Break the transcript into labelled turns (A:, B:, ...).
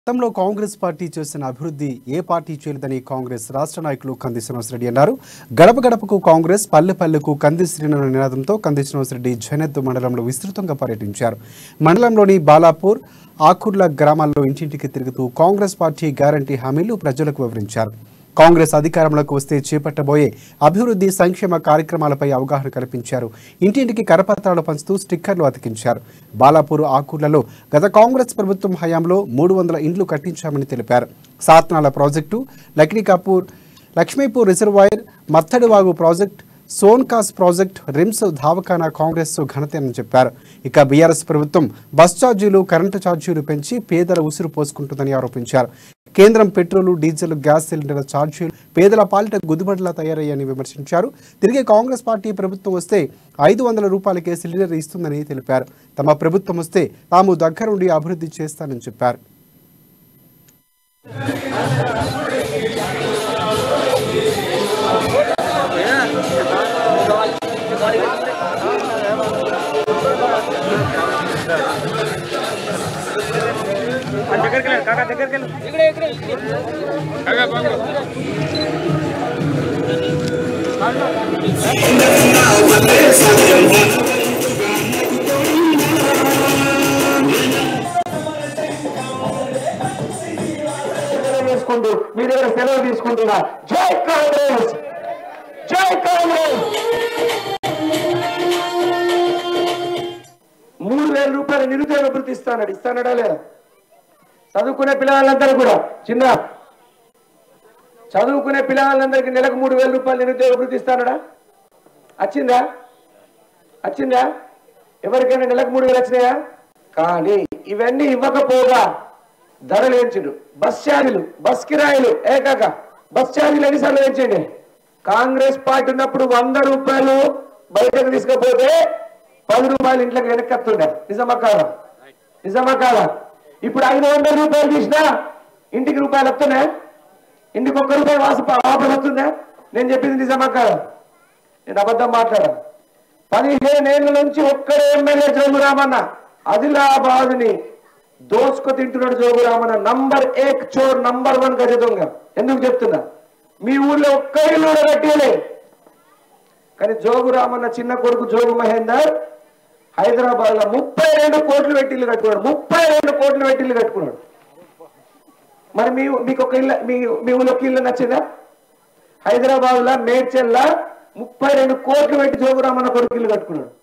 A: గతంలో కాంగ్రెస్ పార్టీ చేసిన అభివృద్ధి ఏ పార్టీ చేయలేదని కాంగ్రెస్ రాష్ట్ర నాయకులు కంది శ్రీనివాసరెడ్డి అన్నారు గడప గడపకు కాంగ్రెస్ పల్లె పల్లెకు కంది శ్రీనివాస నినాదంతో కంది శ్రీనివాసరెడ్డి జనెత్తు మండలంలో విస్తృతంగా పర్యటించారు మండలంలోని బాలాపూర్ ఆకుర్ల గ్రామాల్లో ఇంటింటికి తిరుగుతూ కాంగ్రెస్ పార్టీ గ్యారంటీ హామీలు ప్రజలకు వివరించారు కాంగ్రెస్ అధికారంలోకి వస్తే చేపట్టబోయే అభివృద్ధి సంక్షేమ కార్యక్రమాలపై అవగాహన కల్పించారు ఇంటింటికి కరపత్రాలు పంచుతూ స్టిక్కర్లు అతికించారు బాలాపూర్ ఆకూర్లలో గత కాంగ్రెస్ ప్రభుత్వం హయాంలో మూడు వందల ఇండ్లు కట్టించామని తెలిపారు Sathnala project Lakdikapur Lakshmipur reservoir Mattadivagu project Sonkas project RIMS ధావఖానా కాంగ్రెస్ ఘనత అని చెప్పారు ఇక బీఆర్ఎస్ ప్రభుత్వం బస్ ఛార్జీలు కరెంటు ఛార్జీలు పెంచి పేదల ఉసురు పోసుకుంటుందని ఆరోపించారు కేంద్రం పెట్రోలు డీజిల్ గ్యాస్ సిలిండర్ల ఛార్జీలు పేదల పాలిట గుదిబండలా తయారయ్యాయని విమర్శించారు తిరిగి కాంగ్రెస్ పార్టీ ప్రభుత్వం వస్తే ఐదు వందల రూపాయలకే సిలిండర్ ఇస్తుందని తెలిపారు తమ ప్రభుత్వం వస్తే తాము దగ్గరుండి అభివృద్ధి చేస్తానని చెప్పారు
B: దగ్గరికి వెళ్ళండి కాకా దగ్గరికి వెళ్ళండి
C: తీసుకుంటూ మీ దగ్గర సెలవు తీసుకుంటున్నా జై కాంగ్రెస్ జై కాంగ్రెస్ మూడు వేల రూపాయలు నిరుద్యోగ వృత్తి ఇస్తానడు ఇస్తానడా లేదా చదువుకునే పిల్లలందరూ కూడా చిన్న చదువుకునే పిల్లలందరికీ నెలకు మూడు వేల రూపాయలు నిరుద్యోగ వృత్తి ఇస్తానడా వచ్చిందా వచ్చిందా ఎవరికైనా నెలకు మూడు వేలు వచ్చినాయా కానీ ఇవన్నీ ఇవ్వకపోగా ధరలు పెంచుడు బస్ ఛార్జీలు బస్ కిరాయిలు ఏకాక బస్ ఛార్జీలు ఎన్నిసార్లు పెంచండి కాంగ్రెస్ పార్టీ ఉన్నప్పుడు వంద రూపాయలు బయటకు తీసుకపోతే పది రూపాయలు ఇంట్లోకి వెనక్కి వస్తుండే నిజమా కాదా నిజమా కాదా ఇప్పుడు ఐదు వందల రూపాయలు తీసినా ఇంటికి రూపాయలు వస్తున్నాయి ఇంటికి ఒక్క రూపాయి వాసు ఆఫర్ వస్తుందా నేను చెప్పింది నిజమా కాదా నేను అబద్ధం మాట్లాడా పదిహేను ఏళ్ళ నుంచి ఒక్కడే ఎమ్మెల్యే జోగురామన్న ఆదిలాబాద్ ని దోసుకు తింటున్నాడు జోగురామన్న నంబర్ ఏక్ చోర్ నంబర్ వన్ గజ దొంగ ఎందుకు చెప్తున్నా మీ ఊర్లో ఒక్క ఇల్లు కూడా కట్టేయలే కానీ జోగురామన్న చిన్న కొడుకు జోగు మహేందర్ హైదరాబాద్ లో ముప్పై రెండు కోట్లు పెట్టి ఇల్లు కట్టుకున్నాడు ముప్పై రెండు కోట్లు పెట్టి ఇల్లు కట్టుకున్నాడు మరి మీ మీకు ఒక ఇల్లు మీ మీ ఊళ్ళో ఒక ఇల్లు నచ్చిందా హైదరాబాద్ లో మేడ్చల్లా ముప్పై రెండు కోట్లు పెట్టి జోగురామన్న కొడుకు ఇల్లు కట్టుకున్నాడు